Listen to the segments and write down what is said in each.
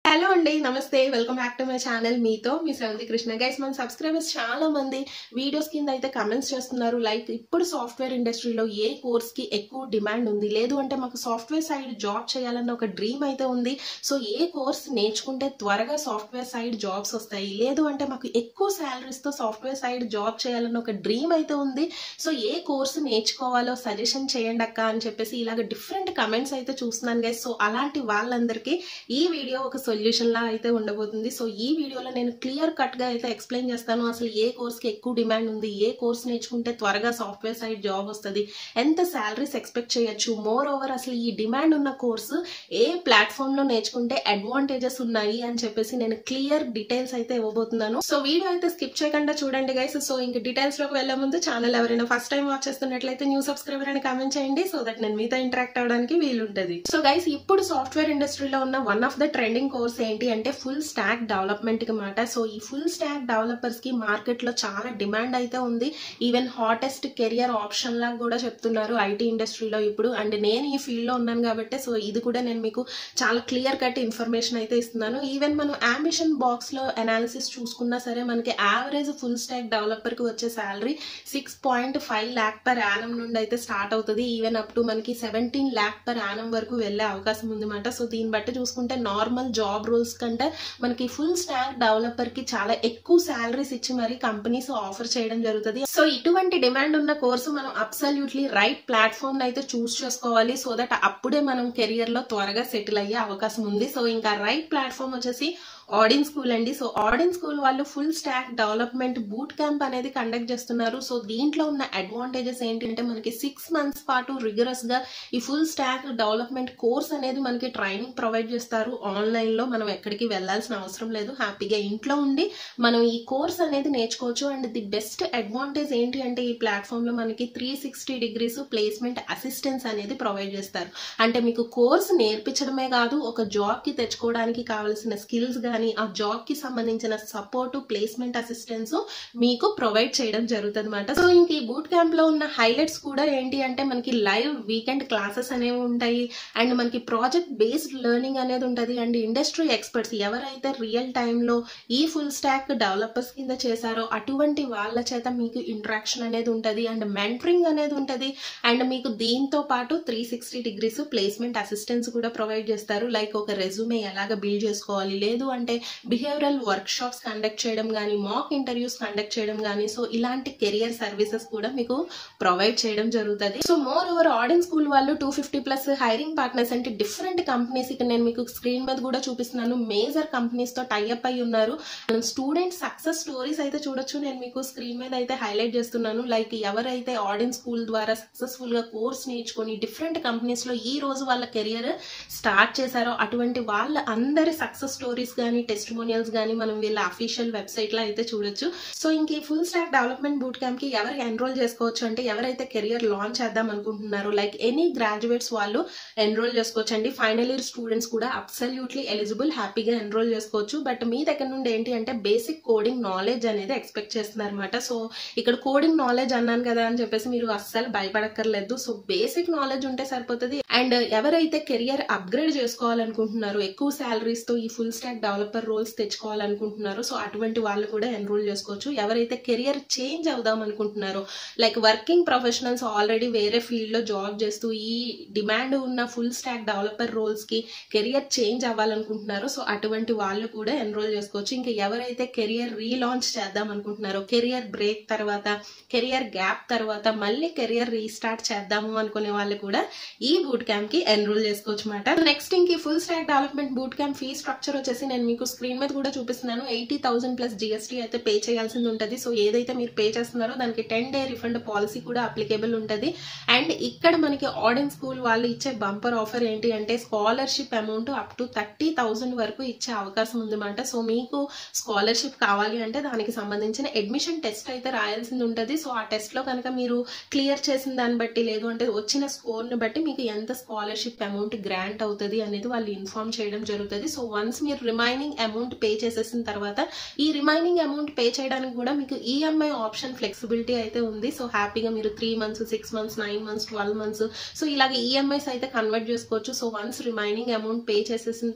hello అండి నమస్తే welcome back to my channel మీతో మీ శ్రవంతి కృష్ణ గైస్ మన సబ్స్క్రైబర్స్ చాలా మంది వీడియోస్ కింద అయితే కమెంట్స్ చేస్తున్నారు లైక్ ఇప్పుడు సాఫ్ట్వేర్ ఇండస్ట్రీలో ఏ కోర్స్ కి ఎక్కువ డిమాండ్ ఉంది లేదు అంటే మాకు సాఫ్ట్వేర్ సైడ్ జాబ్ చేయాలన్న ఒక డ్రీమ్ అయితే ఉంది సో ఏ కోర్స్ నేర్చుకుంటే త్వరగా సాఫ్ట్వేర్ సైడ్ జాబ్స్ వస్తాయి లేదు అంటే మాకు ఎక్కువ సాలరీస్ తో సాఫ్ట్వేర్ సైడ్ జాబ్ చేయాలన్న ఒక డ్రీమ్ అయితే ఉంది సో ఏ కోర్స్ నేర్చుకోవాలో సజెషన్ చేయండి అక్క అని చెప్పేసి ఇలాగ డిఫరెంట్ కమెంట్స్ అయితే చూస్తున్నాను గైస్ సో అలాంటి వాళ్ళందరికీ ఈ వీడియో ఒక సొల్యూషన్ లా అయితే ఉండబోతుంది సో ఈ వీడియోలో నేను క్లియర్ కట్ గా అయితే ఎక్స్ప్లెయిన్ చేస్తాను అసలు ఏ కోర్స్ కి ఎక్కువ డిమాండ్ ఉంది ఏ కోర్స్ నేర్చుకుంటే త్వరగా సాఫ్ట్వేర్ సైడ్ జాబ్ వస్తుంది ఎంత సాలరీస్ ఎక్స్పెక్ట్ చేయొచ్చు మోర్ ఓవర్ అసలు ఈ డిమాండ్ ఉన్న కోర్సు ఏ ప్లాట్ఫామ్ లో నేర్చుకుంటే అడ్వాంటేజెస్ ఉన్నాయి అని చెప్పేసి నేను క్లియర్ డీటెయిల్స్ అయితే ఇవ్వబోతున్నాను సో వీడియో అయితే స్కిప్ చేయకుండా చూడండి గైస్ సో ఇంక డీటెయిల్స్ లోకి వెళ్లే ముందు ఛానల్ ఎవరైనా ఫస్ట్ టైం వాచ్ చేస్తున్నట్లయితే న్యూ సబ్స్క్రైబర్ అని కామెంట్ చేయండి సో దట్ నేను మీతో ఇంటరాక్ట్ అవడానికి వీలుంటది సో గైస్ ఇప్పుడు సాఫ్ట్వేర్ ఇండస్ట్రీలో ఉన్న one of the trending course ఏంటి అంటే ఫుల్ స్టాక్ డెవలప్మెంట్ కి మాట సో ఈ ఫుల్ స్టాక్ డెవలపర్స్ కి మార్కెట్ లో చాలా డిమాండ్ అయితే ఉంది ఈవెన్ హాటెస్ట్ కెరియర్ ఆప్షన్ లాగా కూడా చెప్తున్నారు ఐటీ ఇండస్ట్రీలో ఇప్పుడు అండ్ నేను ఈ ఫీల్డ్ లో ఉన్నాను కాబట్టి సో ఇది కూడా నేను మీకు చాలా క్లియర్ కట్ ఇన్ఫర్మేషన్ అయితే ఇస్తున్నాను ఈవెన్ మనం అంబిషన్ బాక్స్ లో అనాలిసిస్ చూసుకున్నా సరే మనకి యావరేజ్ ఫుల్ స్టాక్ డెవలపర్ కి వచ్చే salary six point five lakh per annum నుండి అయితే స్టార్ట్ అవుతుంది ఈవెన్ అప్ టు మనకి సెవెంటీన్ ల్యాక్ పర్ యానం వరకు వెళ్ళే అవకాశం ఉందన్నమాట సో దీన్ని బట్టి చూసుకుంటే నార్మల్ జాబ్ రోల్స్ కంటే మనకి ఫుల్ స్టాక్ డెవలపర్ కి చాలా ఎక్కువ శాలరీస్ ఇచ్చి మరి కంపెనీస్ ఆఫర్ చేయడం జరుగుతుంది సో ఇటువంటి డిమాండ్ ఉన్న కోర్సు మనం అబ్సల్యూట్లీ రైట్ ప్లాట్ఫామ్ అయితే చూస్ చేసుకోవాలి సో దట్ అప్పుడే మనం కెరియర్ లో త్వరగా సెటిల్ అయ్యే అవకాశం ఉంది సో ఇంకా రైట్ ప్లాట్ఫామ్ వచ్చేసి ఆడిన్ స్కూల్ అండి సో ఆడిన్ స్కూల్ వాళ్ళు full stack development boot camp అనేది కండక్ట్ చేస్తున్నారు సో దీంట్లో ఉన్న అడ్వాంటేజెస్ ఏంటంటే మనకి సిక్స్ మంత్స్ పాటు రిగరస్ గా ఈ ఫుల్ స్టాక్ డెవలప్మెంట్ కోర్స్ అనేది మనకి ట్రైనింగ్ ప్రొవైడ్ చేస్తారు ఆన్లైన్ లో మనం ఎక్కడికి వెళ్లాల్సిన అవసరం లేదు హ్యాపీగా ఇంట్లో ఉండి మనం ఈ కోర్స్ అనేది నేర్చుకోవచ్చు అండ్ ది బెస్ట్ అడ్వాంటేజ్ ఏంటి అంటే ఈ ప్లాట్ఫామ్ లో మనకి three sixty degrees placement assistance అనేది ప్రొవైడ్ చేస్తారు అంటే మీకు కోర్స్ నేర్పించడమే కాదు ఒక జాబ్ కి తెచ్చుకోవడానికి కావాల్సిన స్కిల్స్ కానీ ఆ జాబ్ కి సంబంధించిన సపోర్ట్ ప్లేస్మెంట్ అసిస్టెన్స్ మీకు ప్రొవైడ్ చేయడం జరుగుతుంది అనమాట సో ఇంక ఈ బూట్ క్యాంప్ లో ఉన్న హైలైట్స్ కూడా ఏంటి అంటే మనకి లైవ్ వీకెండ్ క్లాసెస్ అనేవి ఉంటాయి అండ్ మనకి ప్రాజెక్ట్ బేస్డ్ లెర్నింగ్ అనేది ఉంటుంది అండ్ ఇండస్ట్రీ ఎక్స్పర్ట్స్ ఎవరైతే రియల్ టైంలో ఈ ఫుల్ స్టాక్ డెవలపర్స్ కింద చేశారో అటువంటి వాళ్ళ చేత మీకు ఇంటరాక్షన్ అనేది ఉంటుంది అండ్ మెంటరింగ్ అనేది ఉంటుంది అండ్ మీకు దీంతో పాటు three sixty degrees placement assistance కూడా ప్రొవైడ్ చేస్తారు లైక్ ఒక రెజ్యూమే ఎలాగ బిల్డ్ చేసుకోవాలి లేదు అంటే బిహేవియరల్ వర్క్ షాప్స్ కండక్ట్ చేయడం కానీ మాక్ ఇంటర్వ్యూస్ కండక్ట్ చేయడం కానీ సో ఇలాంటి కెరియర్ సర్వీసెస్ కూడా మీకు ప్రొవైడ్ చేయడం జరుగుతుంది so moreover audience school వాళ్ళు two fifty plus hiring partners అంటే డిఫరెంట్ కంపెనీస్ ఇక్కడ నేను మీకు స్క్రీన్ మీద కూడా చూపిస్తున్నాను మేజర్ కంపెనీస్ తో టైఅప్ అయి ఉన్నారు స్టూడెంట్ సక్సెస్ స్టోరీస్ అయితే చూడొచ్చు నేను మీకు స్క్రీన్ మీద అయితే హైలైట్ చేస్తున్నాను లైక్ ఎవరైతే ఆడియన్స్ స్కూల్ ద్వారా సక్సెస్ఫుల్ గా కోర్స్ నేర్చుకొని డిఫరెంట్ కంపెనీస్ లో ఈ రోజు వాళ్ళ కెరియర్ స్టార్ట్ చేశారో అటువంటి వాళ్ళ అందరి సక్సెస్ స్టోరీస్ కానీ టెస్టిమోనియల్స్ కానీ మనం వీళ్ళ అఫీషియల్ వెబ్సైట్ లో అయితే చూడొచ్చు సో ఇంక ఈ full stack development boot camp కి ఎవరు ఎన్రోల్ చేసుకోవచ్చు అంటే ఎవరైతే కెరియర్ లాంచ్ చేద్దాం అనుకుంటున్నారో లైక్ ఎనీ గ్రాడ్యుయేట్స్ వాళ్ళు ఎన్రోల్ చేసుకోవచ్చు అండి ఫైనల్ ఇయర్ స్టూడెంట్స్ కూడా అబ్సల్యూట్లీ ఎలిజిబుల్ హ్యాపీగా ఎన్రోల్ చేసుకోవచ్చు బట్ మీ దగ్గర నుండి ఏంటి అంటే బేసిక్ కోడింగ్ నాలెడ్జ్ అనేది ఎక్స్పెక్ట్ చేస్తున్నారు అనమాట సో ఇక్కడ కోడింగ్ నాలెడ్జ్ అన్నాను కదా అని చెప్పేసి మీరు అస్సలు భయపడక్కర్లేదు సో బేసిక్ నాలెడ్జ్ ఉంటే సరిపోతుంది అండ్ ఎవరైతే కెరియర్ అప్గ్రేడ్ చేసుకోవాలనుకుంటున్నారో ఎక్కువ శాలరీస్ తో ఈ ఫుల్ స్టాక్ డెవలపర్ రోల్స్ తెచ్చుకోవాలనుకుంటున్నారో సో అటువంటి వాళ్ళు కూడా ఎన్రోల్ చేసుకోవచ్చు ఎవరైతే కెరియర్ చేంజ్ అవుదాం అనుకుంటున్నారో లైక్ వర్కింగ్ ప్రొఫెషనల్స్ ఆల్రెడీ వేరే ఫీల్డ్ లో జాబ్ చేస్తూ ఈ డిమాండ్ ఉన్న ఫుల్ స్టాక్ డెవలపర్ రోల్స్ కి కెరియర్ చేంజ్ అవ్వాలనుకుంటున్నారో సో అటువంటి వాళ్ళు కూడా ఎన్రోల్ చేసుకోవచ్చు ఇంకా ఎవరైతే కెరియర్ రీలాంచ్ చేద్దాం అనుకుంటున్నారో కెరియర్ బ్రేక్ తర్వాత కెరియర్ గ్యాప్ తర్వాత మళ్ళీ కెరియర్ రీస్టార్ట్ చేద్దాము అనుకునే వాళ్ళు కూడా ఈ బూట్ క్యాంప్ కి ఎన్రోల్ చేసుకోవచ్చు అనమాట నెక్స్ట్ ఇంక full stack development boot camp fee structure వచ్చేసి నేను మీకు స్క్రీన్ మీద కూడా చూపిస్తున్నాను ఎయిటీ థౌసండ్ ప్లస్ జిఎస్టీ అయితే పే చేయాల్సింది ఉంటుంది సో ఏదైతే మీరు పే చేస్తున్నారో దానికి టెన్ డే రిఫండ్ పాలసీ కూడా అప్లికేబుల్ ఉంటుంది అండ్ ఇక్కడ మనకి ఆడియన్ స్కూల్ వాళ్ళు ఇచ్చే బంపర్ ఆఫర్ ఏంటి అంటే scholarship amount up to thirty thousand వరకు ఇచ్చే అవకాశం ఉందన్నమాట సో మీకు స్కాలర్షిప్ కావాలి అంటే దానికి సంబంధించిన అడ్మిషన్ టెస్ట్ అయితే రాయాల్సింది ఉంటుంది సో ఆ టెస్ట్ లో కనుక మీరు క్లియర్ చేసిన దాన్ని బట్టి లేదు అంటే వచ్చిన స్కోర్ ని బట్టి మీకు ఎంత స్కాలర్షిప్ అమౌంట్ గ్రాంట్ అవుతుంది అనేది వాళ్ళు ఇన్ఫార్మ్ చేయడం జరుగుతుంది సో వన్స్ మీరు రిమైనింగ్ అమౌంట్ పే చేసేసిన తర్వాత ఈ రిమైనింగ్ అమౌంట్ పే చేయడానికి కూడా మీకు ఈఎంఐ ఆప్షన్ ఫ్లెక్సిబిలిటీ అయితే ఉంది సో హ్యాపీగా మీరు three months six months nine months twelve months so ఇలాగ ఈఎంఐస్ అయితే కన్వర్ట్ చేసుకోవచ్చు so once remaining amount pay చేసేసిన తర్వాత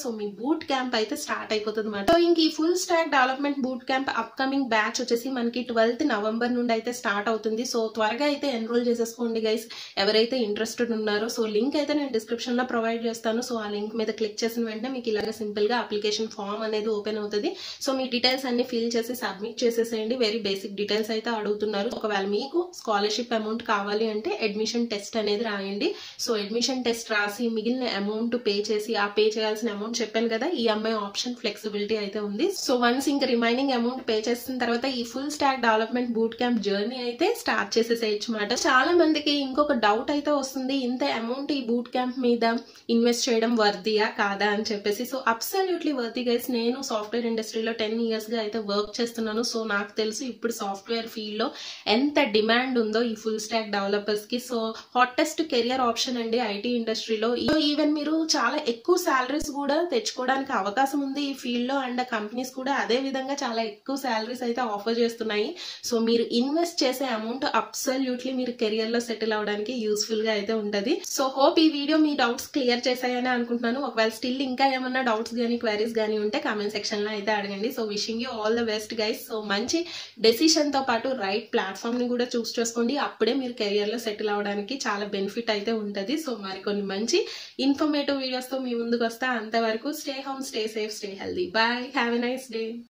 సో మీ బూట్ క్యాంప్ అయితే స్టార్ట్ అయిపోతుంది అనమాట సో ఇంక ఈ full stack development boot camp upcoming batch వచ్చేసి మనకి ట్వెల్త్ నవంబర్ నుండి అయితే స్టార్ట్ అవుతుంది సో త్వరగా అయితే ఎన్రోల్ చేసేసుకోండి గైస్ ఎవరైతే ఇంట్రెస్టెడ్ ఉన్నారో సో లింక్ అయితే నేను డిస్క్రిప్షన్ లో ప్రొవైడ్ చేస్తాను సో ఆ లింక్ మీద క్లిక్ చేసిన వెంటనే మీకు ఇలాగ సింపుల్ గా అప్లికేషన్ ఫామ్ అనేది ఓపెన్ అవుతుంది సో మీ డీటెయిల్స్ అన్ని ఫిల్ చేసి సబ్మిట్ చేసేసేయండి వెరీ బేసిక్ డీటెయిల్స్ అయితే అడుగుతున్నారు ఒకవేళ మీకు స్కాలర్షిప్ అమౌంట్ కావాలి అంటే అడ్మిషన్ టెస్ట్ అనేది రాయండి సో అడ్మిషన్ టెస్ట్ రాసి మిగిలిన అమౌంట్ పే చేసి ఆ పే చేయాల్సిన అమౌంట్ చెప్పాను కదా ఈఎంఐ ఆప్షన్ ఫ్లెక్సిబిలిటీ అయితే ఉంది సో వన్స్ ఇంకా రిమైనింగ్ అమౌంట్ పే చేసిన తర్వాత ఈ full stack development boot camp journey అయితే స్టార్ట్ చేసేసేయచ్చు అనమాట చాలా మందికి ఇంకొక డౌట్ అయితే వస్తుంది ఇంత అమౌంట్ ఈ బూట్ క్యాంప్ మీద ఇన్వెస్ట్ చేయడం వర్దియా కాదా అని చెప్పేసి సో అబ్సల్యూట్లీ వర్ది గైస్ నేను సాఫ్ట్వేర్ ఇండస్ట్రీలో టెన్ ఇయర్స్ గా అయితే వర్క్ చేస్తున్నాను సో నాకు తెలుసు ఇప్పుడు సాఫ్ట్వేర్ ఫీల్డ్ లో ఎంత డిమాండ్ ఉందో ఈ ఫుల్ స్టాక్ డెవలపర్స్ కి సో హాటెస్ట్ కెరియర్ ఆప్షన్ అండి ఐటీ ఇండస్ట్రీలో ఈవెన్ మీరు చాలా ఎక్కువ సాలరీస్ కూడా తెచ్చుకోవడానికి అవకాశం ఉంది ఈ ఫీల్డ్ లో అండ్ కంపెనీస్ కూడా అదే విధంగా చాలా ఎక్కువ సాలరీస్ అయితే ఆఫర్ చేస్తున్నాయి సో మీరు ఇన్వెస్ట్ చేసే అమౌంట్ అబ్సల్యూట్లీ మీరు కెరియర్ లో సెటిల్ అవడానికి యూస్ఫుల్ గా అయితే ఉంటది సో హోప్ ఈ వీడియో మీ డౌట్స్ క్లియర్ చేశాయని అనుకుంటున్నాను ఒకవేళ స్టిల్ ఇంకా ఏమన్నా డౌట్స్ కానీ క్వైరీస్ కానీ ఉంటే కామెంట్ సెక్షన్ లో అయితే అడగండి so wishing you all the best guys so మంచి డెసిషన్ తో పాటు రైట్ ప్లాట్ఫామ్ ని కూడా చూస్ చేసుకోండి అప్పుడే మీరు కెరియర్ లో సెటిల్ అవడానికి చాలా బెనిఫిట్ అయితే ఉంటది సో మరికొన్ని మంచి ఇన్ఫర్మేటివ్ వీడియోస్ తో మీ ముందుకు వస్తా అంతవరకు stay home stay safe stay healthy bye have a nice day